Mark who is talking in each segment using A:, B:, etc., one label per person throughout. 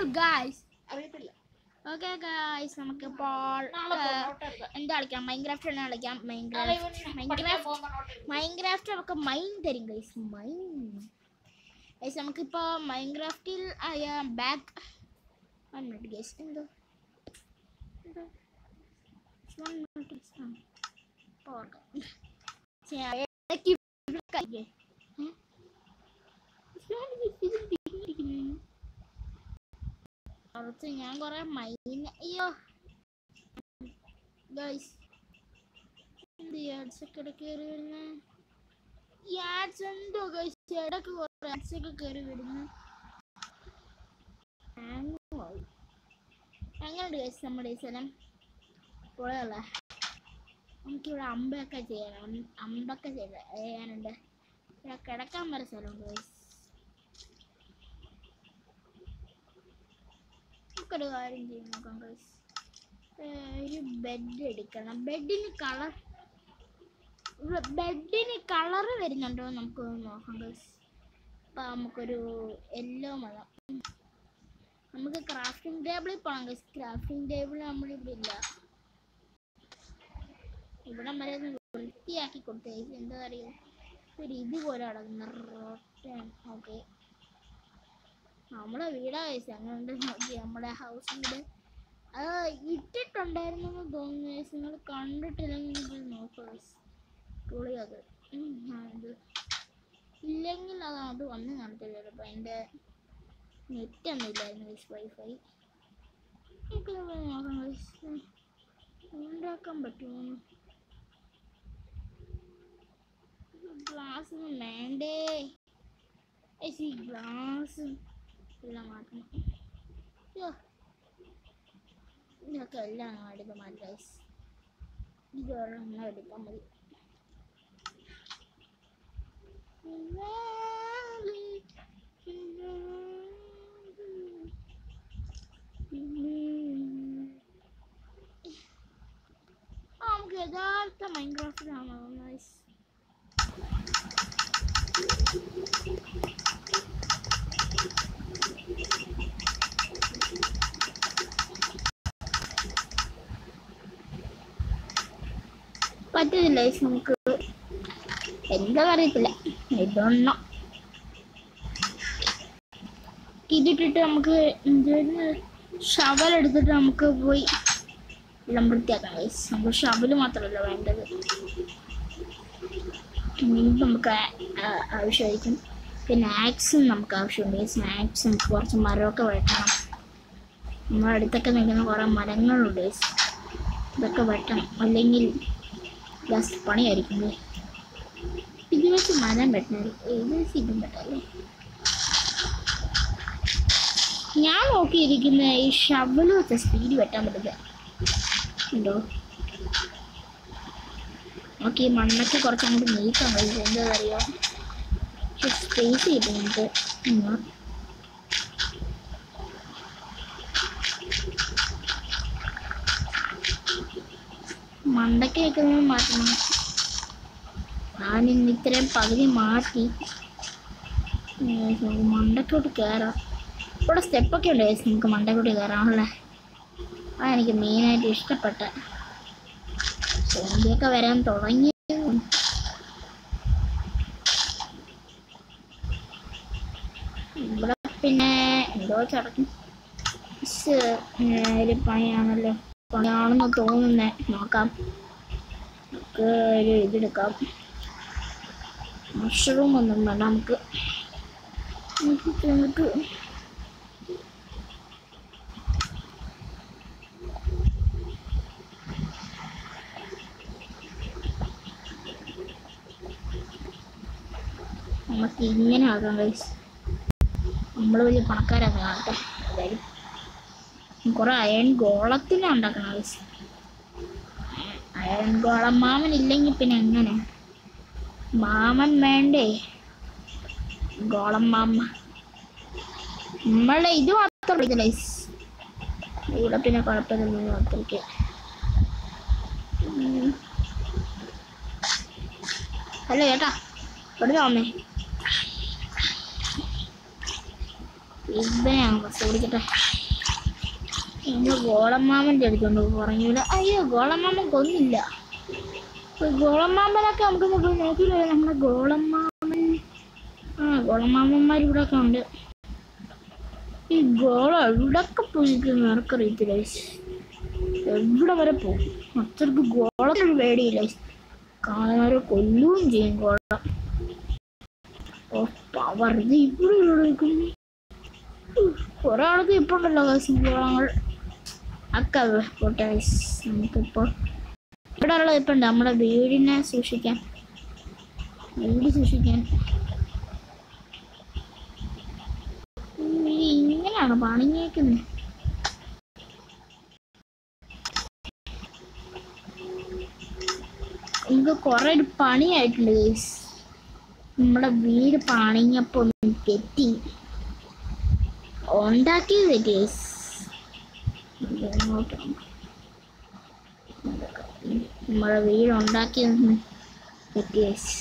A: അറിയോ ഗായ്സ്
B: അറിയത്തില്ല
A: okay guys നമുക്കിപ്പോൾ
B: നാളെ
A: ഏഹ്,
B: പോ, നോട്ട് എടുക്കാം.
A: എന്താ കളിക്കാം മൈൻക്രാഫ്റ്റ് ആണ് കളിക്കാം
B: നാളെ
A: മൈൻക്രാഫ്റ്റ്
B: ഇവന് പഠിക്കാൻ
A: മൈൻക്രാഫ്റ്റ്
B: പോകുമ്പോ നോട്ട് എടുക്കാം.
A: മൈൻക്രാഫ്റ്റ് നമുക്ക് മൈൻ തരും ഗൈസ് മൈൻ ഗൈസ് നമുക്കിപ്പോൾ മൈൻക്രാഫ്റ്റിൽ ആയ ബാക്ക് വൺ മിനിറ്റ് ഗൈസ് എന്തോ എന്തോ വൺ മിനിറ്റ് ഗൈസ് ആ ഇപ്പോൾ ഓർക്കാം ഛെ, ഇടയ്ക്ക് ഇവിടെ കഴിയേ. ഏ? ഇതാണ് ഇത് തിരിഞ്ഞിരിക്കുന്നത്. കുറച്ച് ഞാൻ കുറെ മൈൻ അയ്യോ ഗൈസ് എന്ത് ആഡ്സ് ഒക്കെ ഇടയ്ക്ക് കയറി വരുന്നത് ഈ ആഡ്സ് എന്തോ ഗൈസ് ഇടയ്ക്ക് കുറെ ആഡ്സ് ഒക്കെ കയറി വരുന്നു എങ്ങനെയുണ്ട് ഗൈസ് നമ്മുടെ ഈ സ്ഥലം പൊളയല്ല നമുക്കിവിടെ അമ്പൊക്കെ ചെയ്യണം അം- അമ്പൊക്കെ ചെയ്ത് ചെയ്യാനുണ്ട് ഇവിടെ കിടക്കാൻ വരെ സ്ഥലമുണ്ട് ഗൈസ് നമുക്കൊരു കാര്യം ചെയ്യാൻ നോക്കാം ഗൈസ് ഒരു ബെഡ് എടുക്കണം ബെഡിന് കളർ ബെഡിന് കളർ വരുന്നുണ്ടോ എന്ന് നമുക്ക് നോക്കാം ഗൈസ് അപ്പം നമുക്കൊരു യെല്ലോ മതം നമുക്ക് ക്രാഫ്റ്റിംഗ് ടേബിളിൽ പോകണം ഗൈസ് ക്രാഫ്റ്റിംഗ് ടേബിൾ നമ്മളിവിടെ ഇല്ല ഇവിടെ വരെ ഒന്ന് വൃത്തിയാക്കി കൊടുത്തേ എന്താ പറയുക ഒരു ഇതുപോലെ കിടക്കുന്ന റോട്ടൻ ഓക്കെ നമ്മളെ വീടാ കഴിച്ച അങ്ങനെ നോക്കി നമ്മുടെ ഹൗസ് വീട് അത് ഇട്ടിട്ടുണ്ടായിരുന്നു എന്ന് തോന്നുന്നു guys. നിങ്ങൾ കണ്ടിട്ടില്ലെങ്കിൽ നിങ്ങൾ നോക്കുക പൊളി അത് ഉം, ആ, ഇത് ഇല്ലെങ്കിൽ അത് അത് വന്ന് കാണത്തില്ല ചിലപ്പോൾ എൻ്റെ നെറ്റ് ഒന്നും ഇല്ലായിരുന്നു ഗൈസ് വൈഫൈ നമുക്ക് നോക്കാം ഗൈസ് ഉണ്ടാക്കാൻ പറ്റുമോ ഗ്ലാസ് വേണ്ടേ ഏച്ചി ഗ്ലാസ് എല്ലാം മാറ്റണം അയ്യോ ഇതൊക്കെ എല്ലാം എടുത്ത് മാറ്റി ഗൈസ് ഇത് ഒരെണ്ണം എടുക്കാൻ മതി ആ, നമുക്ക് യഥാർത്ഥ മൈൻക്രാഫ്റ്റിലാണോ നൈസ് പറ്റുന്നില്ല guys. നമുക്ക് എന്താ അറിയത്തില്ല ഇതൊന്നോ ഇതിട്ടിട്ട് നമുക്ക് എന്താണ് ഷവൽ എടുത്തിട്ട് നമുക്ക് പോയി എല്ലാം വൃത്തിയാക്കാം guys. നമുക്ക് ഷവല് മാത്രമല്ല വേണ്ടത് ഇനി നമുക്ക് ആ- ആ- ആവശ്യമായിരിക്കും പിന്നെ ആക്സും നമുക്ക് ആവശ്യമുണ്ട് ആക്സ് നമുക്ക് കുറച്ച് മരമൊക്കെ വെട്ടണം നമ്മുടെ അടുത്തൊക്കെ നിൽക്കുന്ന കുറേ മരങ്ങളുണ്ട് guys. ഇതൊക്കെ വെട്ടണം അല്ലെങ്കിൽ ജസ്റ്റ് പണിയായിരിക്കും അല്ലേ ഇത് വെച്ച് മരം വെട്ടണം ഇത് വെച്ച് ഇതും വെട്ടല്ലേ ഞാൻ നോക്കിയിരിക്കുന്ന ഈ ഷവല് വെച്ച സ്പീഡ് വെട്ടാൻ പറ്റില്ല ഉണ്ടോ നമുക്ക് ഈ മണ്ണൊക്കെ കുറച്ച് അങ്ങോട്ട് നീക്കാൻ കഴിയും എന്താ പറയുക പക്ഷെ സ്പേസ് കിട്ടും നമുക്ക് ഉം. മണ്ടയ്ക്കൊക്കെ ഒന്ന് മാറ്റണം ഞാൻ ഇന്ന് ഇത്രയും പകുതി മാറ്റി ഉം, നമുക്ക് മണ്ടക്കോട്ട് കയറാം ഇവിടെ സ്റ്റെപ്പൊക്കെ ഉണ്ട് guys. നമുക്ക് മണ്ടക്കോട്ട് കയറാമല്ലേ ആ എനിക്ക് മെയിനായിട്ട് ഇഷ്ടപ്പെട്ട സോമ്പിയൊക്കെ വരാൻ തുടങ്ങി ഇവിടെ പിന്നെ എന്തോ ചടക്കും സ്, ഉം, ഒരു പണിയാണല്ലോ പണിയാണെന്ന് തോന്നുന്നേ നോക്കാം നമുക്ക് ഒരു ഇതെടുക്കാം മഷ്റൂം ഒന്നും വേണ്ട നമുക്ക് നമുക്ക് നമുക്ക് നമുക്ക് ഇങ്ങനെ ആക്കാം ഗൈസ് നമ്മൾ വലിയ പണക്കാരാണ് കാണട്ടെ എന്തായാലും കുറെ അയൺ ഗോളത്തിലാണ് ഉണ്ടാക്കണം ഗൈസ് അയൺ ഗോളം മാമൻ ഇല്ലെങ്കിൽ പിന്നെ എങ്ങനെ മാമൻ വേണ്ടേ ഗോളം മാമ നമ്മളുടെ ഇത് മാത്രം ഇത് ഗൈസ് ഇവിടെ പിന്നെ കുഴപ്പമില്ല അത്രയ്ക്ക് ഹലോ ചേട്ടാ ഇവിടെ വന്നേ ഇവനെ ഞാൻ ബസ് ഓടിക്കട്ടെ നമ്മൾ ഗോളമാമൻ്റെ അടുത്തുണ്ട് പറഞ്ഞില്ല അയ്യോ ഗോളമാമൻ കൊന്നില്ല ഇപ്പൊ ഗോളമാമനൊക്കെ നമുക്കൊന്ന് പോയി നോക്കിയില്ലേ നമ്മുടെ ഗോളമാമൻ ആ ഗോളമാമന്മാർ ഇവിടെ ഒക്കെ ഉണ്ട് ഈ ഗോളം എവിടൊക്കെ പോയിരിക്കുന്നു ആർക്കറിയത്തില്ല guys. എവിടെ വരെ പോകും അത്രക്ക് ഗോളത്തിന് പേടിയില്ല guys. കാണുന്നവരെ കൊല്ലുകയും ചെയ്യും ഗോളം ഓ പവർ ഇത് ഇവിടെ നിൽക്കുന്നു കുറെ ആൾക്ക് ഇപ്പൊ ഉണ്ടല്ലോ guys ഗോളങ്ങൾ ഒക്കെ പോട്ടെ guys. നമുക്കിപ്പോൾ ഇവിടെ ഉള്ളത് ഇപ്പൊ ഉണ്ട് നമ്മുടെ വീടിനെ സൂക്ഷിക്കാൻ വീട് സൂക്ഷിക്കാൻ ഉം, ഇത് ഇങ്ങനെയാണ് പണിഞ്ഞേക്കുന്നത് എനിക്ക് കുറെ ഒരു പണിയായിട്ടുണ്ട് ഗൈസ് നമ്മുടെ വീട് പണിഞ്ഞപ്പോ ഒന്ന് തെറ്റി ഉണ്ടാക്കിയത് തെറ്റി ഗൈസ് നമ്മുടെ വീട് ഉണ്ടാക്കിയതൊന്ന് തെറ്റി ഗൈസ്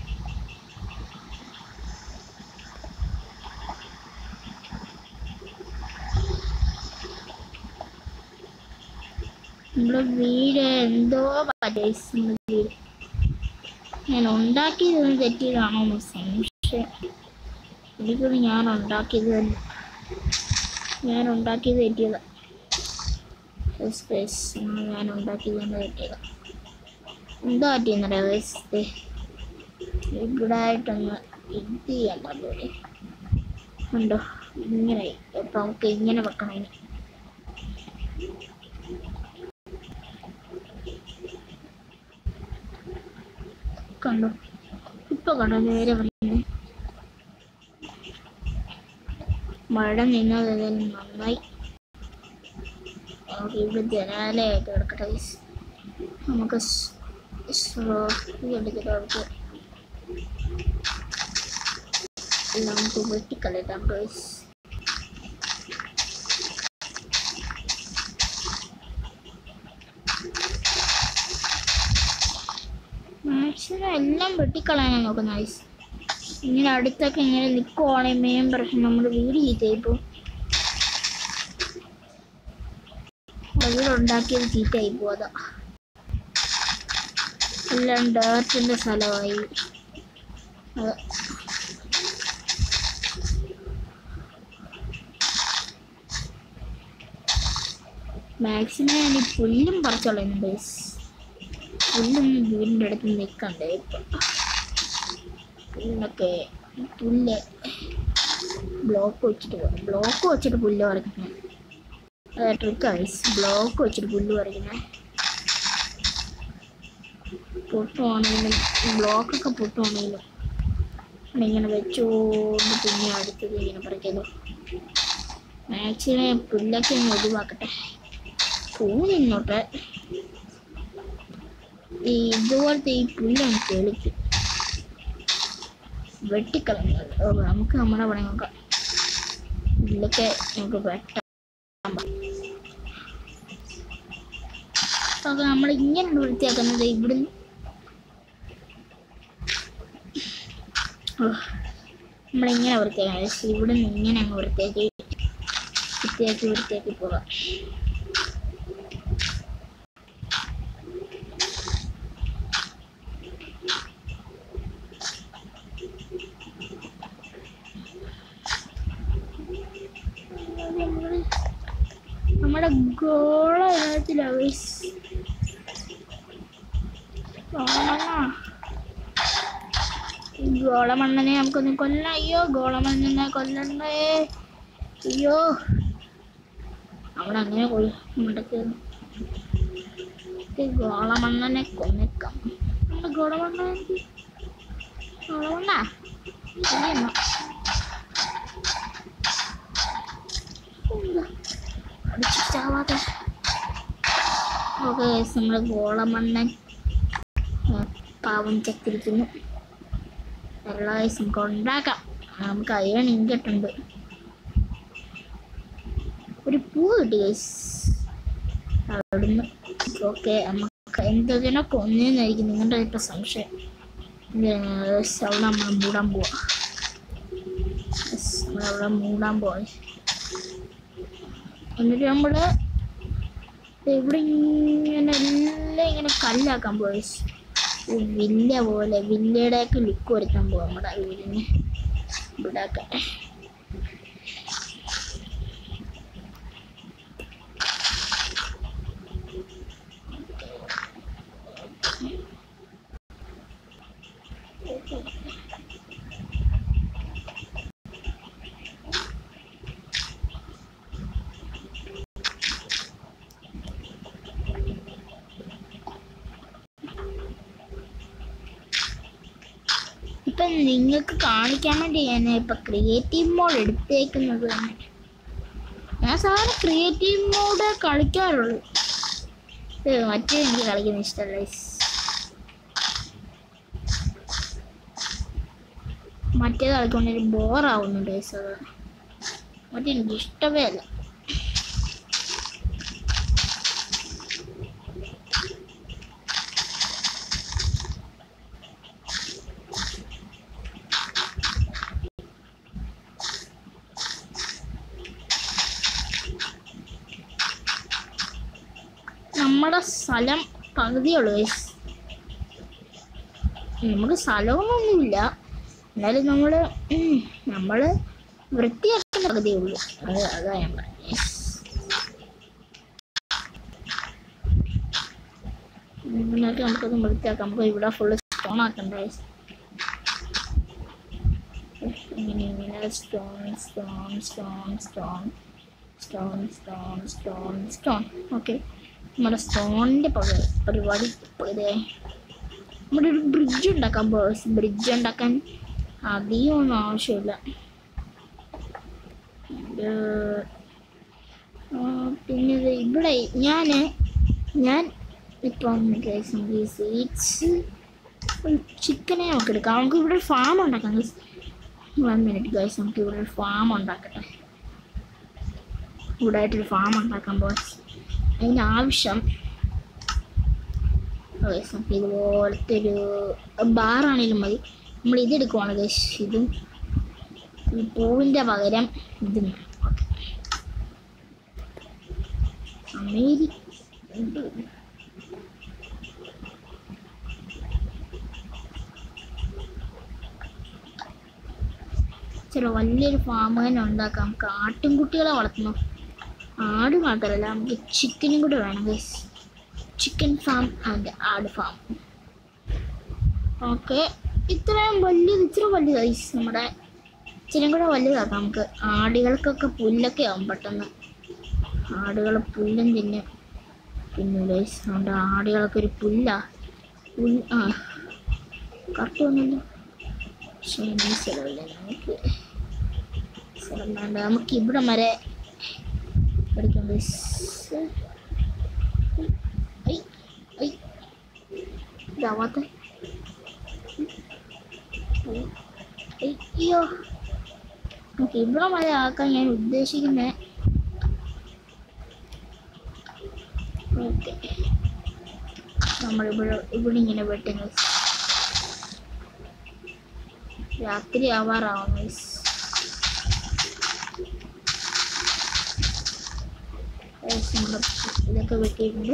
A: നമ്മുടെ വീട് എന്തോ പറ്റേസ് വീട് ഞാൻ ഉണ്ടാക്കിയത് തെറ്റിയതാണോ എന്ന് സംശയം എനിക്കത് ഞാൻ ഉണ്ടാക്കിയത് തന്നെ ഞാൻ ഉണ്ടാക്കിയത് തെറ്റിയതാ Yes, guys. ആ, ഞാൻ ഉണ്ടാക്കിയത് തന്നെ തെറ്റിയതാ എന്താ പറ്റിയെന്നറിയാം ഇവിടെ ആയിട്ടൊന്ന് ഇത് ചെയ്യാൻ പാടില്ലേ ഉണ്ടോ ഇങ്ങനെ അപ്പൊ നമുക്ക് ഇങ്ങനെ വെക്കണം ഇനി കണ്ടോ ഇപ്പൊ കണ്ടോ നേരെ വരുന്നേ മഴ നിന്നത് ഏതായാലും നന്നായി നമുക്ക് ഇവിടെ ജനാലയായിട്ട് കിടക്കട്ടെ guys. നമുക്ക് സ്- സ്ലോ- ഈ എടുത്തിട്ട് നമുക്ക് എല്ലാം നമുക്ക് വെട്ടിക്കളയാം ഗൈസ് മാക്സിമം എല്ലാം വെട്ടിക്കളയാനാണ് നോക്കുന്നത് ഗൈസ് ഇങ്ങനെ അടുത്തൊക്കെ ഇങ്ങനെ നിൽക്കുവാണെങ്കിൽ മെയിൻ പ്രശ്നം നമ്മുടെ വീട് ചീത്തയായിപ്പോ വീടുണ്ടാക്കിയത് ചീത്തയായി പോവാ എല്ലാം ഡേർട്ടിന്റെ സ്ഥലമായി അത് മാക്സിമം ഞാൻ ഈ പുല്ലും പറിച്ചോളുന്നുണ്ട് guys. പുല്ലൊന്നും വീടിൻ്റെ അടുത്ത് നിൽക്കണ്ടേ ഇപ്പൊ പുല്ലൊക്കെ പുല്ല് ബ്ലോക്ക് വെച്ചിട്ട് പോകാം ബ്ലോക്ക് വെച്ചിട്ട് പുല്ല് പറിക്കുന്നത് അതെ ട്രിക്കാണ് ബ്ലോക്ക് വെച്ചിട്ട് പുല്ല് പറിക്കുന്നത് പൊട്ടുവാണെങ്കിലും ബ്ലോക്കൊക്കെ പൊട്ടുവാണെങ്കിലും ഇങ്ങനെ വെച്ചോണ്ട് പിന്നെ അടുത്തത് ഇങ്ങനെ പറിക്കല്ലോ മാക്സിമം പുല്ലൊക്കെ ഒന്ന് ഒഴിവാക്കട്ടെ പൂ നിന്നോട്ടെ ഈ ഇതുപോലത്തെ ഈ പുല്ലാണ് തെളിക്കും വെട്ടിക്കളഞ്ഞത് ഓ നമുക്ക് നമ്മുടെ പണി നോക്കാം ഇതിലൊക്കെ നമുക്ക് വെട്ടാം അപ്പൊ നമ്മൾ ഇങ്ങനെയാണ് വൃത്തിയാക്കുന്നത് ഇവിടുന്ന് ഓ, നമ്മളിങ്ങനെ വൃത്തിയാക്കണം പക്ഷെ ഇവിടുന്ന് ഇങ്ങനെ അങ്ങ് വൃത്തിയാക്കി വൃത്തിയാക്കി വൃത്തിയാക്കി പോകാം നമ്മള് നമ്മുടെ ഗോള ഇനത്തിലാ guys. ഗോളമണ്ണ ഈ ഗോളമണ്ണനെ നമുക്കൊന്ന് കൊല്ലാം അയ്യോ ഗോളമണ്ണനെ കൊല്ലണ്ടേ അയ്യോ അവിടെ അങ്ങനെ പോയി മുണ്ടക്ക് ഗോളമണ്ണനെ കൊന്നേക്കാം നമ്മുടെ ഗോളമണ്ണ ഗോളമണ്ണ കൊല്ലണം. എന്താ അടിച്ച് ചാവാതെ ഓക്കെ നമ്മൾ ഗോളമണ്ണൻ ആ, പാവം ചത്തിരിക്കുന്നു എല്ലാ ദിവസം നമുക്ക് ഉണ്ടാക്കാം നമുക്ക് അയൺ ഇങ്കട്ടുണ്ട് ഒരു പൂ കിട്ടി ഗൈസ് അവിടുന്ന് ഓക്കെ നമുക്ക് എന്തൊക്കെ കൊന്നേന്നായിരിക്കും നിങ്ങളുടെ ഇപ്പൊ സംശയം അവിടെ നമ്മൾ മൂടാൻ പോവാ Yes, നമ്മളവിടെ മൂടാൻ പോയി എന്നിട്ട് നമ്മള് ഇവിടെ ഇങ്ങനെ എല്ലാം ഇങ്ങനെ കല്ലാക്കാൻ പോയി ഒരു വില്ല പോലെ വില്ലയുടെ ഒക്കെ ലുക്ക് വരുത്താൻ പോവാം നമ്മുടെ വീടിന് ഇവിടെ ഒക്കെ ഇപ്പൊ നിങ്ങൾക്ക് കാണിക്കാൻ വേണ്ടി ഞാൻ ഇപ്പൊ ക്രിയേറ്റീവ് മോഡ് എടുത്തേക്കുന്നത് തന്നെ ഞാൻ സാധാരണ ക്രിയേറ്റീവ് മോഡ് കളിക്കാറുള്ളൂ ഇത് മറ്റേ എനിക്ക് കളിക്കുന്ന ഇഷ്ടമല്ല മറ്റേത് കളിക്കൊണ്ട് ഒരു ബോറാവുന്നുണ്ട് guys അത് മറ്റേ എനിക്ക് ഇഷ്ടമേ അല്ല നമ്മുടെ സ്ഥലം പകുതിയുള്ളൂ guys. നമുക്ക് സ്ഥലമൊന്നുമില്ല എന്നാലും നമ്മൾ നമ്മൾ വൃത്തിയാക്കുന്ന പകുതിയുള്ളൂ അത് അതാ ഞാൻ പറഞ്ഞത് Yes. ഇങ്ങനെയൊക്കെ നമുക്കത് വൃത്തിയാക്കാം നമുക്ക് ഇവിടെ ഫുള്ള് സ്റ്റോൺ ആക്കണ്ട guys. ഇങ്ങനെ ഇങ്ങനെ stone stone stone stone stone stone stone stone okay നമ്മുടെ സ്റ്റോണിൻ്റെ പക പരിപാടി പകുതിയായി നമ്മുടെ ഒരു ബ്രിഡ്ജ് ഉണ്ടാക്കാൻ ബോസ് ബ്രിഡ്ജ് ഉണ്ടാക്കാൻ അധികം ഒന്നും ആവശ്യമില്ല ഇത്, ആ, പിന്നെ ഇത് ഇവിടെ ഞാൻ ഞാൻ ഇപ്പം സീഡ്സ് ചിക്കനെ നമുക്ക് എടുക്കാം നമുക്ക് ഇവിടെ ഒരു ഫാം ഉണ്ടാക്കാം വൺ മിനിറ്റ് ഗൈസ് നമുക്ക് ഇവിടെ ഒരു ഫാം ഉണ്ടാക്കട്ടെ ഇവിടെ ആയിട്ടൊരു ഫാം ഉണ്ടാക്കാൻ ബോസ് അതിന് ആവശ്യം ഗൈസ് നമുക്ക് ഇതുപോലത്തെ ഒരു ബാറാണെങ്കിലും മതി നമ്മൾ ഇതെടുക്കുവാണ് ഗൈസ് ഇതും ഈ പൂവിൻ്റെ പകരം ഇതും ഓക്കെ അമേരിക്ക ഇത് ചില വലിയൊരു ഫാം തന്നെ ഉണ്ടാക്കാം നമുക്ക് ആട്ടിൻകുട്ടികളെ വളർത്തണം ആട് മാത്രമല്ല നമുക്ക് ചിക്കനും കൂടെ വേണം ഗൈസ് ചിക്കൻ ഫാം ആൻഡ് ആട് ഫാം ഓക്കെ ഇത്രയും വലിയത് ഇത്ര വലിയ ഗൈസ് നമ്മുടെ ഇച്ചിരി കൂടെ വലുതാക്കാം നമുക്ക് ആടുകൾക്കൊക്കെ പുല്ലൊക്കെ ആവും പെട്ടെന്ന് ആടുകൾ പുല്ലും തിന്നും പിന്നെ ഗൈസ് നമ്മുടെ ആടുകളൊക്കെ ഒരു പുല്ല പുല്ല് ആ കറക്റ്റ് ഒന്നുമില്ല പക്ഷേ ഈ സ്ഥലമില്ല നമുക്ക് സ്ഥലം വേണ്ട നമുക്ക് ഇവിടെ വരെ എടുക്കാം ഗൈസ് ഐ ഐ ഇതാവാത്ത അയ്യോ നമുക്ക് ഇവിടെ വരെ ആക്കാൻ ഞാൻ ഉദ്ദേശിക്കുന്നത് ഓക്കെ നമ്മളിവിടെ ഇവിടെ ഇങ്ങനെ വെട്ടുന്നു രാത്രി ആവാറാവും guys. Guys, നമ്മള് ഇതൊക്കെ വെട്ടിയിട്ടുണ്ട്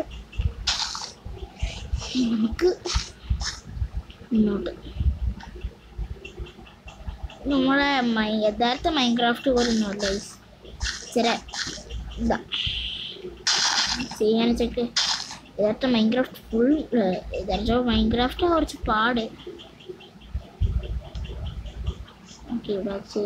A: നമുക്ക് മുന്നോട്ട് നമ്മളെ മൈ യഥാർത്ഥ മൈൻക്രാഫ്റ്റ് പോലൊന്നുമല്ല guys. ഇച്ചിരി ഇതാ ചെയ്യാന്ന് വെച്ചൊക്കെ യഥാർത്ഥ മൈൻക്രാഫ്റ്റ് ഫുൾ യഥാർത്ഥ മൈൻക്രാഫ്റ്റ് കുറച്ച് പാട് ഓക്കെ ഇവിടെ വെച്ച്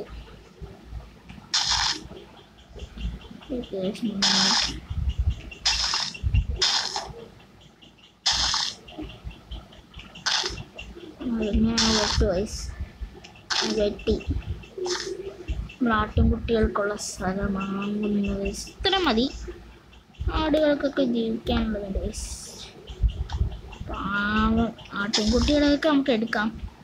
A: വെട്ട് വയസ് വെട്ടി നമ്മൾ ആട്ടിൻകുട്ടികൾക്കുള്ള സ്ഥലമാകുന്നത് ഇത്ര മതി ആടുകൾക്കൊക്കെ ജീവിക്കാനുള്ളത് വയസ് പാവം ആട്ടിൻകുട്ടികളെയൊക്കെ നമുക്ക് എടുക്കാം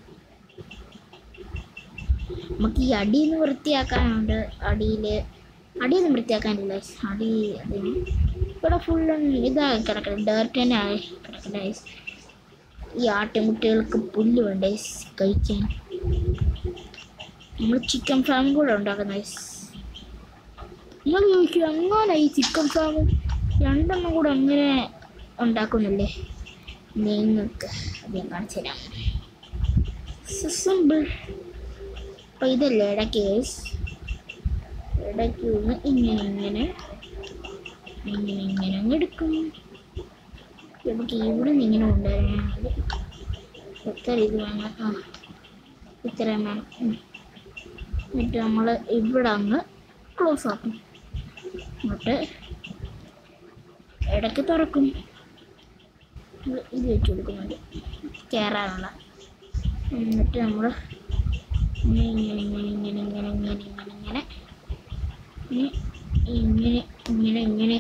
A: നമുക്ക് ഈ അടിയിൽ നിന്ന് വൃത്തിയാക്കാനുണ്ട് അടിയിൽ അടിയിൽ നിന്ന് വൃത്തിയാക്കാനില്ല അടി അതിന് ഇവിടെ ഫുള്ളും ഇതായി കിടക്കണം ഡേർട്ട് തന്നെ ആയി കിടക്കണ്ട ഈ ആട്ടിൻകുട്ടികൾക്ക് പുല്ല് വേണ്ടേ കഴിക്കാൻ നമ്മൾ ചിക്കൻ ഫാം കൂടെ ഉണ്ടാക്കുന്ന guys. നിങ്ങൾ ചോദിക്കും എങ്ങനെ ഈ ചിക്കൻ ഫാം രണ്ടെണ്ണം കൂടെ എങ്ങനെ ഉണ്ടാക്കുന്നില്ലേ നിങ്ങൾക്ക് അത് ഞാൻ കാണിച്ചു തരാം സിമ്പിൾ അപ്പം ഇതല്ലേ ഇടയ്ക്ക് guys. ഇടയ്ക്ക് ഒന്ന് ഇങ്ങനെ ഇങ്ങനെ ഇങ്ങനെ ഇങ്ങനെ അങ്ങ് എടുക്കും നമുക്ക് ഇവിടെ നിന്ന് ഇങ്ങനെ കൊണ്ടുവരാൻ മതി എത്ര ഇത് വേണം ആ ഇത്രയും വേണം ഉം. എന്നിട്ട് നമ്മൾ ഇവിടെ അങ്ങ് ക്ലോസ് ആക്കും എന്നിട്ട് ഇടയ്ക്ക് തുറക്കും ഇത് ഇത് വെച്ച് കൊടുക്കുന്നുണ്ട് കയറാനുള്ള എന്നിട്ട് നമ്മൾ ഇങ്ങനെ ഇങ്ങനെ ഇങ്ങനെ ഇങ്ങനെ ഇങ്ങനെ ഇങ്ങനെ ഇങ്ങനെ ഇങ്ങനെ ഇങ്ങനെ ഇങ്ങനെ ഇങ്ങനെ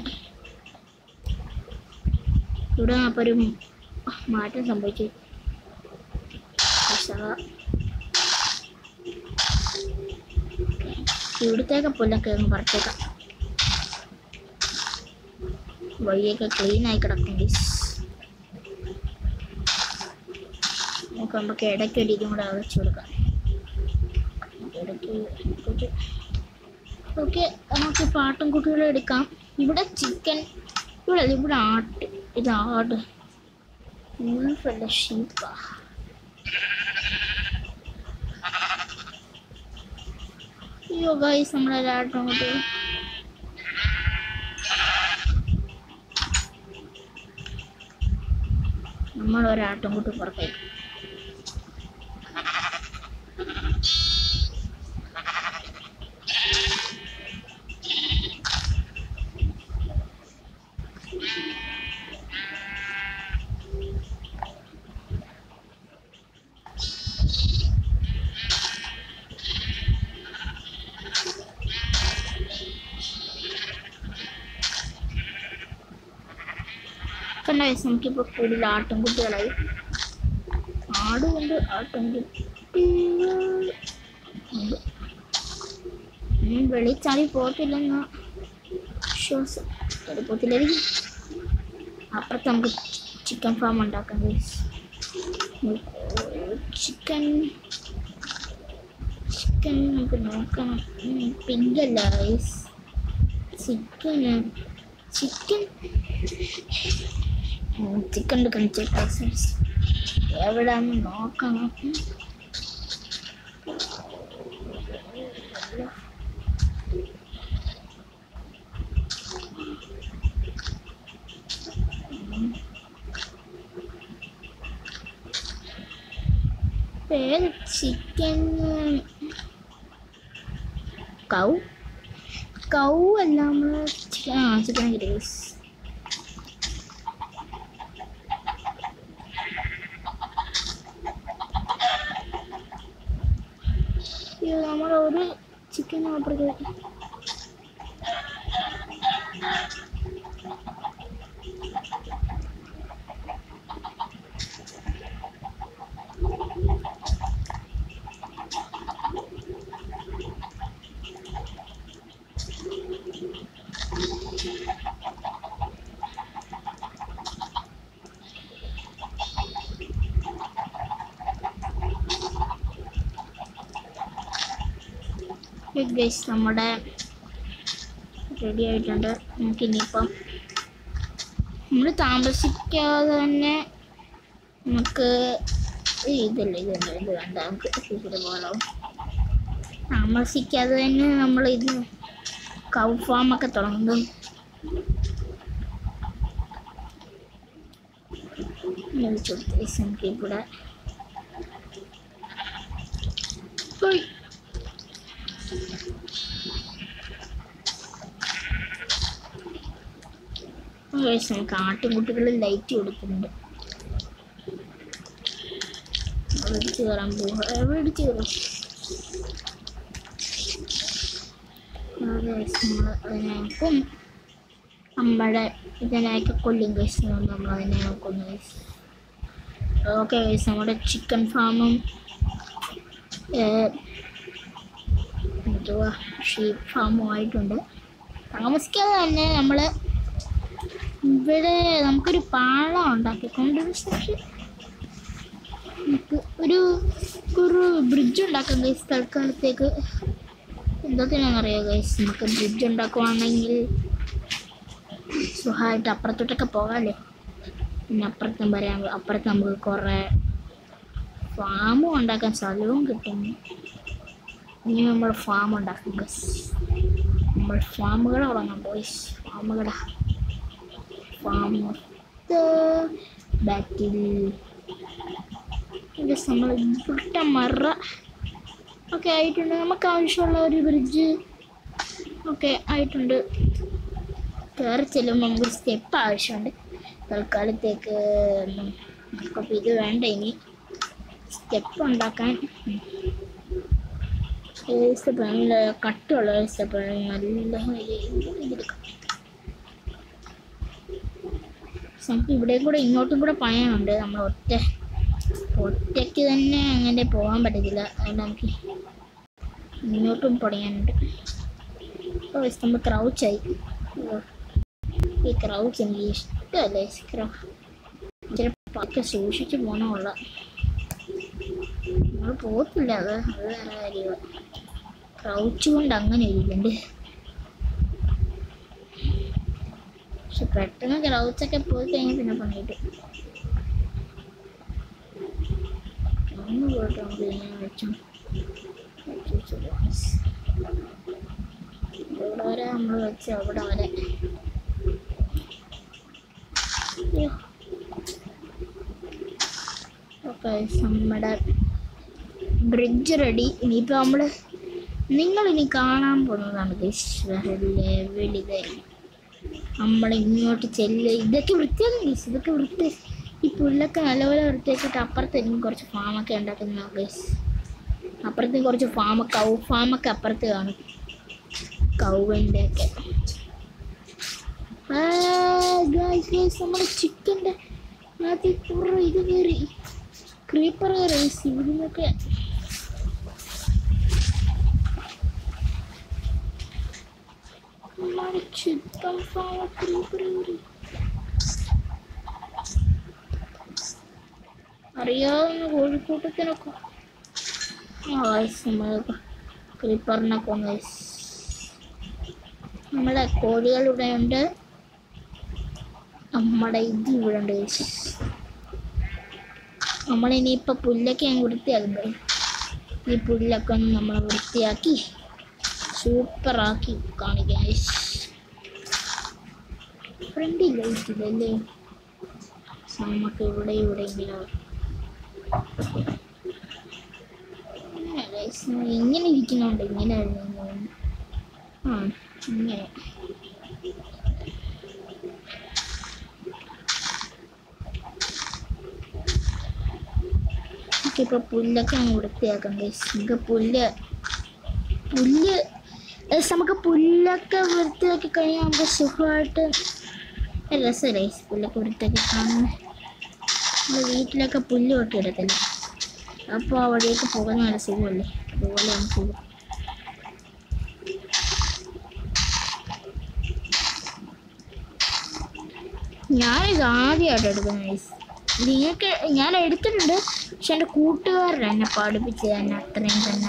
A: ഇവിടെ അപ്പോൾ ഒരു മാറ്റം സംഭവിച്ചു പക്ഷേ ഇവിടുത്തേക്ക് പുല്ലൊക്കെ ഒന്ന് പറിച്ചേക്കാം വഴിയൊക്കെ ക്ലീൻ ആയി കിടക്കും guys. നമുക്ക് നമുക്ക് ഇടയ്ക്ക് ഒരു ഇതും കൂടെ വെച്ച് കൊടുക്കാം ഇടയ്ക്ക് ഓക്കെ നമുക്ക് പാട്ടും കുട്ടികളെ എടുക്കാം ഇവിടെ ചിക്കൻ ഇവിടെ അല്ല, ഇവിടെ ആട്ട് ഇത് ആട് ഉൾഫല്ല ഷീപ്പാ അയ്യോ ഗൈസ് നമ്മളെ ആട്ടും കുട്ടി നമ്മൾ ഒരാട്ടും കുട്ടി പുറത്തേക്ക് കണ്ട വയസ്സ് നമുക്കിപ്പോൾ കൂടുതൽ ആട്ടിൻകുട്ടികളായി ആടുകൊണ്ട് ആട്ടിൻകുട്ടികൾ ഉണ്ട് ഉം, വെളിച്ചാടി പോകത്തില്ലെന്ന വിശ്വാസം വെളി പോകത്തില്ലായിരിക്കും അപ്പുറത്ത് നമുക്ക് ചിക്കൻ ഫാം ഉണ്ടാക്കാം ചിക്കൻ ചിക്കൻ നമുക്ക് നോക്കണം പിങ്കല്ല ചിക്കന് ചിക്കൻ ചിക്കൻ എടുക്കണം ചിക്കൻ എവിടെയാന്ന് നോക്കണം പേര് ചിക്കൻ കൗ കൗ അല്ല നമ്മള് ചിക്കൻ ആ ചിക്കൻ ഗ്രേസ് അയ്യോ നമ്മൾ ഒരു ചിക്കൻ അപ്പുറത്ത് ഗൈസ് നമ്മുടെ റെഡി ആയിട്ടുണ്ട് നമുക്ക് ഇനിയിപ്പം നമ്മൾ താമസിക്കാതെ തന്നെ നമുക്ക് ഈ ഇതില്ല ഇതല്ല ഇത് വേണ്ട നമുക്ക് ഇത് പോലെ താമസിക്കാതെ തന്നെ നമ്മൾ ഇത് കൗ ഫാമൊക്കെ തുടങ്ങുന്നു നമുക്ക് ഇവിടെ ഹോയ് Guys, നമുക്ക് ആട്ടിൻകുട്ടികൾ ലൈറ്റ് കൊടുക്കുന്നുണ്ട് അവിടെ ഇടിച്ച് കയറാൻ പോവുക എവിടെ ഇടിച്ച് കയറും നമ്മൾ അതിനെ നോക്കും നമ്മുടെ ഇതിനെയൊക്കെ കൊല്ലും കേസ് നമ്മൾ അതിനെ നോക്കുന്നു കേസ് ഓക്കെ കേസ് നമ്മുടെ ചിക്കൻ ഫാമും എന്തുവാ ഷീപ്പ് ഫാമും ആയിട്ടുണ്ട് താമസിക്കാതെ തന്നെ നമ്മൾ ഇവിടെ നമുക്കൊരു പാളം ഉണ്ടാക്കിക്കൊണ്ട് ഒരു സെക്ഷൻ നമുക്ക് ഒരു നമുക്കൊരു ബ്രിഡ്ജ് ഉണ്ടാക്കാം ഗൈസ് തൽക്കാലത്തേക്ക് എന്തൊക്കെയാണെന്നറിയോ ഗൈസ് നമുക്ക് ബ്രിഡ്ജ് ഉണ്ടാക്കുവാണെങ്കിൽ സുഖമായിട്ട് അപ്പുറത്തോട്ടൊക്കെ പോകാമല്ലോ പിന്നെ അപ്പുറത്തും വരാൻ അപ്പുറത്ത് നമുക്ക് കുറേ ഫാമും ഉണ്ടാക്കാൻ സ്ഥലവും കിട്ടും ഇനി നമ്മൾ ഫാം ഉണ്ടാക്കും ഗൈസ് നമ്മൾ ഫാമുകൾ തുടങ്ങാം ബോയ്സ് ഫാമുകള ഫാം ബാറ്റിൽ ജസ്റ്റ് നമ്മൾ ഇവിടുത്തെ മറ ഒക്കെ ആയിട്ടുണ്ട് നമുക്ക് ആവശ്യമുള്ള ഒരു ബ്രിഡ്ജ് ഒക്കെ ആയിട്ടുണ്ട് കയറി ചെല്ലുമ്പോൾ നമുക്ക് സ്റ്റെപ്പ് ആവശ്യമുണ്ട് തൽക്കാലത്തേക്ക് ഒന്നും നമുക്കപ്പോൾ ഇത് വേണ്ട ഇനി സ്റ്റെപ്പ് ഉണ്ടാക്കാൻ ഏത് സ്റ്റെപ്പ് നല്ല കട്ടുള്ള സ്റ്റെപ്പ് നല്ല ഇതെടുക്കാം പക്ഷെ നമുക്ക് ഇവിടെയും കൂടെ ഇങ്ങോട്ടും കൂടെ പണിയാനുണ്ട് നമ്മൾ ഒറ്റ ഒറ്റയ്ക്ക് തന്നെ അങ്ങനെ പോകാൻ പറ്റത്തില്ല അതുകൊണ്ട് നമുക്ക് ഇങ്ങോട്ടും പണിയാനുണ്ട് ഓ ഇത് നമ്മൾ ക്രൗച്ചായി ഓ, ഈ ക്രൗച്ച് എനിക്ക് ഇഷ്ടമല്ല ക്രൗ ഇച്ചിരി പക്കെ സൂക്ഷിച്ച് പോകണമുള്ള നമ്മൾ പോകത്തില്ല അത് അത് വേറെ കാര്യമാണ് ക്രൗച്ച് കൊണ്ട് അങ്ങനെ ഇരിക്കുന്നുണ്ട് പക്ഷെ പെട്ടെന്ന് ക്രൗച്ചൊക്കെ പോയി കഴിഞ്ഞാൽ പിന്നെ പണിയിട്ട് ഒന്ന് പോയിട്ട് നമുക്ക് ഇങ്ങനെ വെച്ചു വെച്ചു വെച്ചു ഇവിടെ വരെ നമ്മൾ വെച്ച് അവിടെ വരെ ഓക്കെ നമ്മുടെ ബ്രിഡ്ജ് റെഡി ഇനിയിപ്പോൾ നമ്മൾ നിങ്ങളിനി കാണാൻ പോകുന്നതാണ് ഗൈസ് വേറെ ലെവൽ ഇതായിരിക്കും നമ്മൾ ഇങ്ങോട്ട് ചെല്ല് ഇതൊക്കെ വൃത്തിയാക്കും ഗൈസ് ഇതൊക്കെ വൃത്തി ഈ പുല്ലൊക്കെ നല്ലപോലെ വൃത്തിയാക്കിയിട്ട് അപ്പുറത്തായിരിക്കും കുറച്ച് ഫാമൊക്കെ ഉണ്ടാക്കുന്ന ഗൈസ് അപ്പുറത്ത് കുറച്ച് ഫാമ കൗ ഫാമൊക്കെ അപ്പുറത്ത് കാണും കൗവിൻ്റെ ഒക്കെ ഗൈസ് ഗൈസ് നമ്മുടെ ചിക്കൻ്റെ അതിൽ കുറേ ഇത് കയറി ക്രീപ്പർ കയറി ഇതിനൊക്കെ നമ്മുടെ ചിക്കൻ ഫാമ ക്രീപ്പർ കയറി അറിയാവുന്ന കോഴിക്കൂട്ടത്തിനൊക്കെ ക്രീപ്പറിനെ കൊന്ന് guys. നമ്മുടെ കോഴികൾ ഇവിടെ ഉണ്ട് നമ്മുടെ ഇത് ഇവിടെ ഉണ്ട് guys. നമ്മളിനിയിപ്പോൾ പുല്ലൊക്കെ ഞാൻ വൃത്തിയാക്കുന്നുണ്ട് ഈ പുല്ലൊക്കെ ഒന്ന് നമ്മൾ വൃത്തിയാക്കി സൂപ്പറാക്കി കാണിക്കാം guys. ഫ്രണ്ടിൽ ലൈറ്റ് ഇല്ലല്ലേ നമുക്ക് ഇവിടെ ഇവിടെ ഇങ്ങനെ ഇങ്ങനെ guys. ഇങ്ങനെ ഇരിക്കുന്നുണ്ട് ഇങ്ങനെ ആയിരുന്നു എന്ന് തോന്നുന്നു. ആ ഇങ്ങനെ ഇപ്പൊ പുല്ലൊക്കെ അങ്ങ് വൃത്തിയാക്കാം guys. നമുക്ക് പുല്ല് പുല്ല് guys, നമുക്ക് പുല്ലൊക്കെ വൃത്തിയാക്കി കഴിഞ്ഞാൽ നമുക്ക് സുഖമായിട്ട് രസമല്ലേ guys, പുല്ലൊക്കെ വൃത്തിയാക്കി കാണുന്നത് നമ്മൾ വീട്ടിലൊക്കെ പുല്ല് കൊട്ടി ഇടത്തില്ല അപ്പോൾ അവിടേക്ക് പോകുന്ന നല്ല സുഖമല്ലേ അതുപോലെ നമുക്ക് ഇത് ഞാനിത് ആദ്യമായിട്ട് എടുക്കുന്ന ഗൈസ് നിങ്ങൾക്ക് ഞാൻ എടുത്തിട്ടുണ്ട് പക്ഷെ എൻ്റെ കൂട്ടുകാരൻ എന്നെ പഠിപ്പിച്ചത് തന്നെ അത്രയും തന്നെ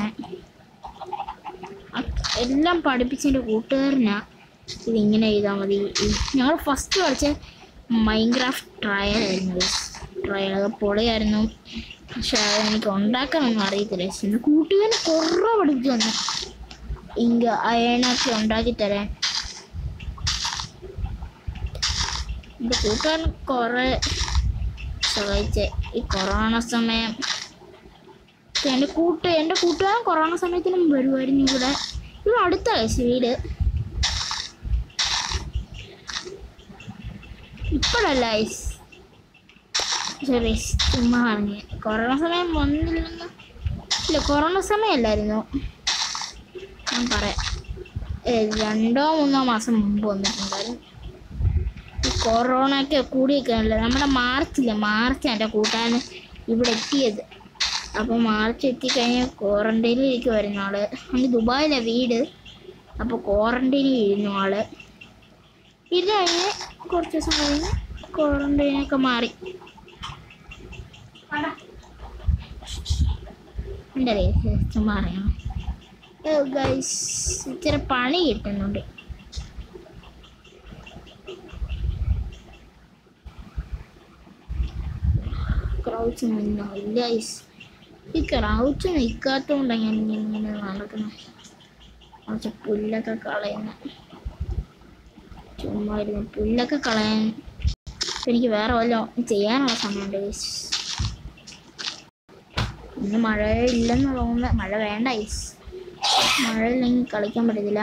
A: അത് എല്ലാം പഠിപ്പിച്ചതിൻ്റെ കൂട്ടുകാരനാ ഇതിങ്ങനെ ചെയ്താൽ മതി ഞങ്ങൾ ഫസ്റ്റ് കളിച്ച മൈൻക്രാഫ്റ്റ് ട്രയൽ ആയിരുന്നു ട്രയൽ അത് പൊളിയായിരുന്നു പക്ഷെ അത് എനിക്ക് ഉണ്ടാക്കാനൊന്നും അറിയത്തില്ല പക്ഷെ എൻ്റെ കൂട്ടുകാരൻ കുറേ പഠിപ്പിച്ചു തന്നെ ഇങ്ക അയണൊക്കെ ഉണ്ടാക്കി തരാൻ എൻ്റെ കൂട്ടുകാരൻ കുറേ സഹായിച്ച ഈ കൊറോണ സമയം ഇപ്പൊ എൻ്റെ കൂട്ട് എൻ്റെ കൂട്ടുകാരൻ കൊറോണ സമയത്തിനും വരുമായിരുന്നു ഇവിടെ ഇവിടെ അടുത്ത കഴിച്ച് വീട് ഇപ്പോഴല്ല ഐസ് സോറി ചുമ്മാ പറഞ്ഞു കൊറോണ സമയം വന്നില്ലെന്ന് ഇല്ല കൊറോണ സമയമല്ലായിരുന്നു ഞാൻ പറയാം ഏ, രണ്ടോ മൂന്നോ മാസം മുമ്പ് വന്നിട്ടുണ്ടായിരുന്നു ഈ കൊറോണ ഒക്കെ കൂടിയൊക്കെയാണല്ലോ നമ്മുടെ മാർച്ചില്ലേ മാർച്ച് എൻ്റെ കൂട്ടുകാരൻ ഇവിടെ എത്തിയത് അപ്പോൾ മാർച്ച് എത്തിക്കഴിഞ്ഞ് ക്വാറന്റൈനിൽ ഇരിക്കുമായിരുന്നു ആള് അങ്ങ് ദുബായിലെ വീട് അപ്പോൾ ക്വാറന്റൈനിൽ ഇരുന്നു ആള് ഇത് കഴിഞ്ഞ് കുറച്ച് ദിവസം കഴിഞ്ഞ് ക്വാറന്റൈനൊക്കെ മാറി എൻ്റെ ചുമ്മാ അറിയണം ഗൈസ് ഇച്ചിരി പണി കിട്ടുന്നുണ്ട് ക്രൗച്ച് നിന്നോ ഇല്ല ഗൈസ് ഈ ക്രൗച്ച് നിൽക്കാത്തതുകൊണ്ടാണ് ഞാൻ ഇങ്ങനെ നടക്കുന്നത് കുറച്ച് പുല്ലൊക്കെ കളയുന്നു ചുമ്മാ ഇരുന്ന് പുല്ലൊക്കെ കളയാൻ എനിക്ക് വേറെ വല്ലതും ചെയ്യാനുള്ള സമയമുണ്ട് ഗൈസ് ഇന്ന് മഴ ഇല്ലെന്ന് തോന്നുന്നത് മഴ വേണ്ട ഐസ് മഴ ഇല്ലെങ്കിൽ കളിക്കാൻ പറ്റത്തില്ല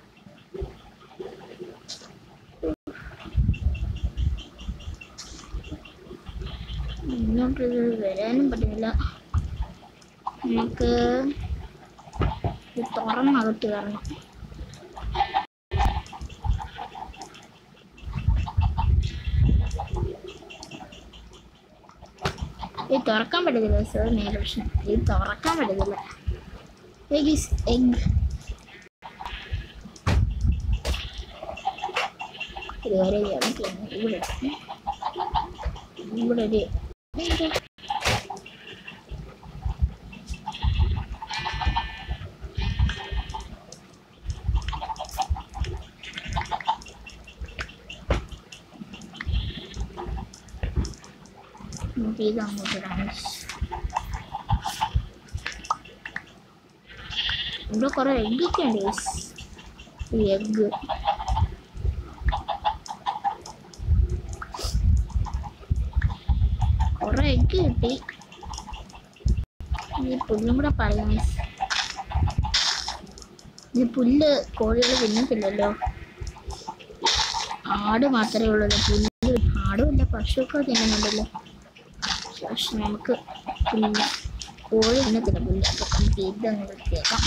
A: മുന്നോട്ട് ഇത് വരാനും പറ്റുന്നില്ല നമുക്ക് ഇത് തുറന്നകത്ത് കയറണം ഇത് തുറക്കാൻ പറ്റത്തില്ല സർ നേരെ പ്രശ്നം ഇത് തുറക്കാൻ പറ്റത്തില്ല എഗ് ഈസ് എഗ് ഇതുവരെ നമുക്ക് ഇവിടെ ഇവിടെ ഒരു ഇത് നമുക്ക് ഇത് അങ്ങോട്ട് ഇടാം ഇവിടെ കുറെ എഗ്ഗൊക്കെ ഉണ്ട് guys. ഈ എഗ്ഗ് കുറെ എഗ്ഗ് കിട്ടി ഈ പുല്ലും കൂടെ പറയാം guys. ഈ പുല്ല് കോഴികൾ തിന്നത്തില്ലല്ലോ ആട് മാത്രമേ ഉള്ളൂ പുല്ല് ആടുമില്ല പശുവൊക്കെ തിന്നുന്നുണ്ടല്ലോ പക്ഷെ നമുക്ക് പുല്ല് കോഴി തിന്നത്തില്ല പുല്ല് അപ്പൊ നമുക്ക് ഇതങ്ങ് വൃത്തിയാക്കാം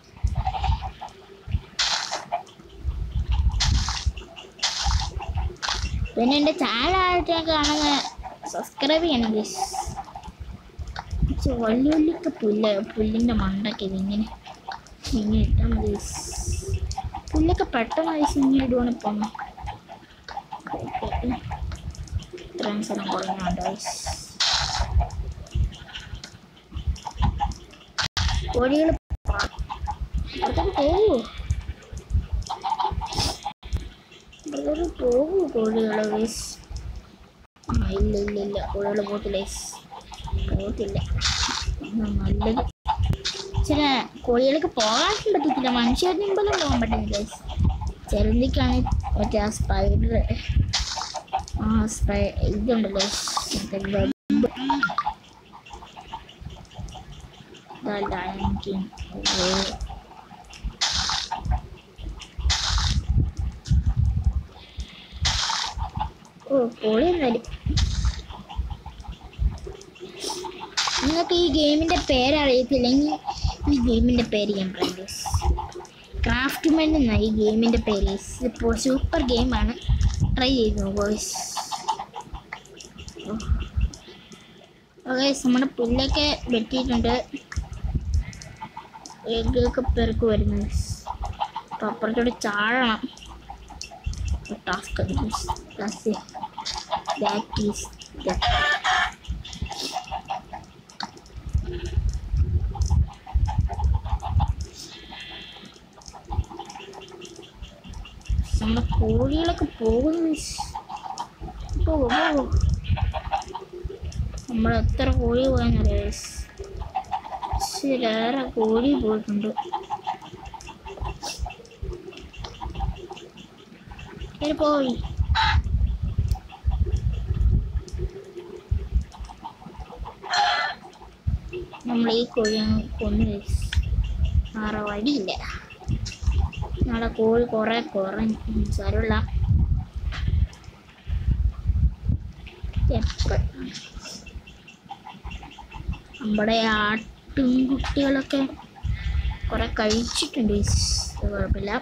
A: പിന്നെ എൻ്റെ ചാനൽ ആയിട്ട് കാണുന്ന സബ്സ്ക്രൈബ് ചെയ്യണം പ്ലീസ് വലിയ വലിയൊക്കെ പുല്ല് പുല്ലിൻ്റെ മണ്ടൊക്കെ ഇതിങ്ങനെ ഇങ്ങനെ ഇട്ടാൽ മതി പുല്ലൊക്കെ പെട്ടെന്ന് ഐസ് ഇങ്ങനെ ഇടുവാണ് ഇപ്പം ഇത്രയും സ്ഥലം കുറഞ്ഞുണ്ട് ഐസ് കോഴികൾ പുറത്തേക്ക് പോകൂ പുറത്തേക്ക് പോകൂ കോഴികൾ ഐസ് ആ ഇല്ല ഇല്ല ഇല്ല കോഴികൾ പോകത്തില്ല ഐസ് പോകത്തില്ല ആ, നല്ലത് ചില കോഴികൾക്ക് പോകാൻ പറ്റത്തില്ല മനുഷ്യരുടെ മുമ്പിലും പോകാൻ പറ്റുന്നില്ല ഐസ് ചെറുതിക്കാണ് മറ്റേ ആ സ്പൈഡർ ആ സ്പൈ ഇതുണ്ടല്ലോ മറ്റേ വെബ് The Lion King. ഓ ഓ പൊളി എന്നാലും നിങ്ങൾക്ക് ഈ ഗെയിമിന്റെ പേര് അറിയത്തില്ലെങ്കിൽ ഈ ഗെയിമിന്റെ പേര് ഞാൻ പറയാം ക്രാഫ്റ്റ് മെൻ എന്ന ഈ ഗെയിമിന്റെ പേര് ഇപ്പോൾ സൂപ്പർ ഗെയിമാണ് ട്രൈ ചെയ്തു ബോയ്സ് ഓക്കെ നമ്മുടെ പുല്ലൊക്കെ വെട്ടിയിട്ടുണ്ട് എഗ്ഗൊക്കെ പെറുക്ക് വരുന്നത് അപ്പം അപ്പുറത്തോട്ട് ചാഴണം ടാസ്ക് ദാറ്റ് ഈസ് നമ്മുടെ കോഴികളൊക്കെ പോകുന്നു പോകും പോകും നമ്മൾ എത്ര കോഴി പോയെന്നറിയാം ശരിയേറെ കോഴി പോയിട്ടുണ്ട് കേറി പോയി നമ്മൾ ഈ കോഴി അങ്ങ് കൊന്നു വേറെ വഴിയില്ല നാളെ കോഴി കുറെ കുറഞ്ഞു സാരമില്ല എപ്പ നമ്മുടെ ആട്ടിൻകുട്ടികളൊക്കെ കുറെ കഴിച്ചിട്ടുണ്ട് guys. അത് കുഴപ്പമില്ല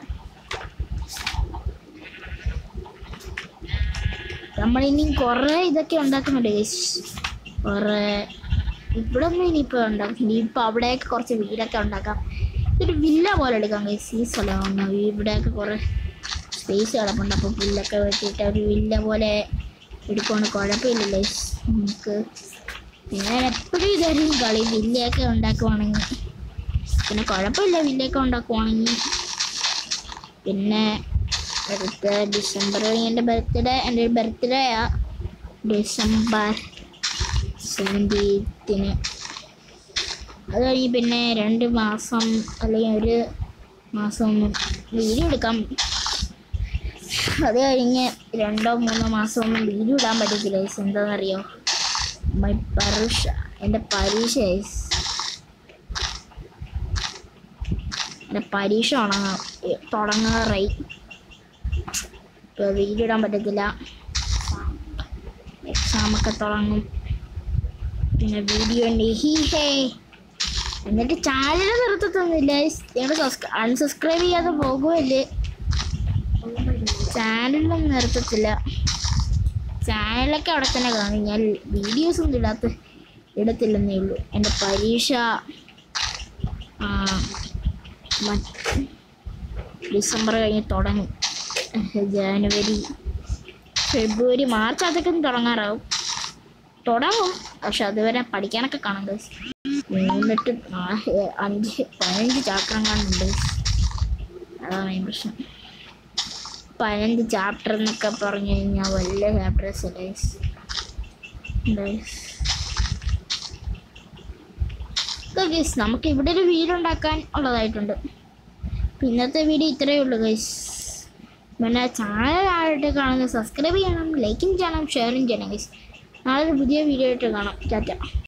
A: നമ്മളിനി കുറെ ഇതൊക്കെ ഉണ്ടാക്കുന്നുണ്ട് guys. കുറെ ഇവിടെ ഒന്നും ഇനിയിപ്പോ ഉണ്ടാക്കുന്നില്ല ഇപ്പൊ അവിടെയൊക്കെ കുറച്ച് വീടൊക്കെ ഉണ്ടാക്കാം ഇതൊരു വില്ല പോലെ എടുക്കാം guys. ഈ സ്ഥലമാണ് ഇവിടെയൊക്കെ കുറെ സ്പേസ് കിടപ്പുണ്ട് അപ്പൊ പുല്ലൊക്കെ വെട്ടിയിട്ട് ഒരു വില്ല പോലെ എടുക്കുവാണ് കുഴപ്പമില്ല guys. നമുക്ക് പിന്നെ ഞാൻ എപ്പോഴും ഇതായിരിക്കും കളി വില്ലയൊക്കെ ഉണ്ടാക്കുവാണെങ്കിൽ പിന്നെ കുഴപ്പമില്ല വില്ലയൊക്കെ ഉണ്ടാക്കുവാണെങ്കിൽ പിന്നെ അടുത്ത ഡിസംബർ എൻ്റെ ബർത്ത്ഡേ എൻ്റെ ഒരു ബർത്ത്ഡേ ആ ഡിസംബർ സെവൻറ്റീത്തിന് അത് കഴിഞ്ഞ് പിന്നെ രണ്ട് മാസം അല്ലെങ്കിൽ ഒരു മാസം ഒന്നും വീഡിയോ എടുക്കാം അത് കഴിഞ്ഞ് രണ്ടോ മൂന്നോ മാസം ഒന്നും വീഡിയോ ഇടാൻ പറ്റത്തില്ല guys. എന്താണെന്നറിയോ മൈ പരീക്ഷ എൻ്റെ പരീക്ഷ guys. എൻ്റെ പരീക്ഷ തുടങ്ങാ തുടങ്ങാറായി ഇപ്പോൾ വീഡിയോ ഇടാൻ പറ്റത്തില്ല എക്സാമൊക്കെ തുടങ്ങും പിന്നെ വീഡിയോ ഉണ്ട് ഹീ ഹേ എന്നിട്ട് ചാനൽ നിർത്തത്തൊന്നുമില്ല ഞങ്ങൾ അൺസബ്സ്ക്രൈബ് ചെയ്യാതെ പോകുമല്ലേ ചാനലൊന്നും നിർത്തത്തില്ല ചാനലൊക്കെ അവിടെ തന്നെ കാണും ഞാൻ വീഡിയോസ് ഒന്നും ഇടാത്ത ഇടത്തില്ലെന്നേ ഉള്ളൂ എൻ്റെ പരീക്ഷ ആ, മറ്റ് ഡിസംബർ കഴിഞ്ഞ് തുടങ്ങും ജാനുവരി ഫെബ്രുവരി മാർച്ച് അതൊക്കെ ഒന്ന് തുടങ്ങാറാവും തുടങ്ങും പക്ഷെ അതുവരെ പഠിക്കാനൊക്കെ കാണും guys. മൂന്നിട്ട് നാല് അഞ്ച് പതിനഞ്ച് ചാപ്റ്റർ കാണുന്നുണ്ട് അതാണ് മെയിൻ പ്രശ്നം പതിനഞ്ച് ചാപ്റ്റർ എന്നൊക്കെ പറഞ്ഞു കഴിഞ്ഞാൽ വലിയ ചാപ്റ്റേഴ്സ് ഗൈസ് ഗൈസ് നമുക്ക് ഇവിടെ ഒരു വീഡിയോ ഉണ്ടാക്കാൻ ഉള്ളതായിട്ടുണ്ട് അപ്പൊ ഇന്നത്തെ വീഡിയോ ഇത്രയേ ഉള്ളൂ ഗൈസ് പിന്നെ ചാനൽ ആയിട്ട് കാണുന്നത് സബ്സ്ക്രൈബ് ചെയ്യണം ലൈക്കും ചെയ്യണം ഷെയറും ചെയ്യണം ഗൈസ് നാളെ ഒരു പുതിയ വീഡിയോ ആയിട്ട് കാണാം ടാറ്റ